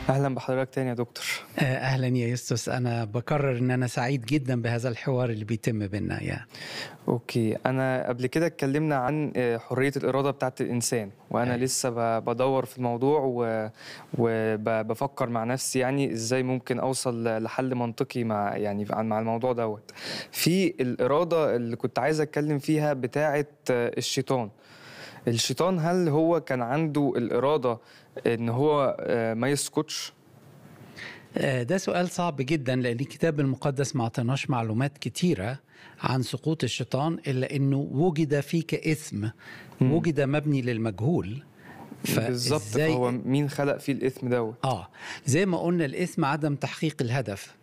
اهلا بحضرتك تاني يا دكتور آه، اهلا يا يوستس انا بكرر ان انا سعيد جدا بهذا الحوار اللي بيتم بينا يا اوكي انا قبل كده اتكلمنا عن آه، حريه الاراده بتاعت الانسان وانا أي. لسه ب- بدور في الموضوع وبفكر مع نفسي يعني ازاي ممكن اوصل ل- لحل منطقي مع يعني عن- مع الموضوع دوت في الاراده اللي كنت عايز اتكلم فيها بتاعت آه، الشيطان الشيطان هل هو كان عنده الاراده ان هو آه، ما يسكتش آه، ده سؤال صعب جدا لان الكتاب المقدس ما اعطيناش معلومات كتيره عن سقوط الشيطان الا انه وجد فيك اثم مم. وجد مبني للمجهول بالظبط فإزاي- هو مين خلق فيه الاثم دوت اه زي ما قلنا الاثم عدم تحقيق الهدف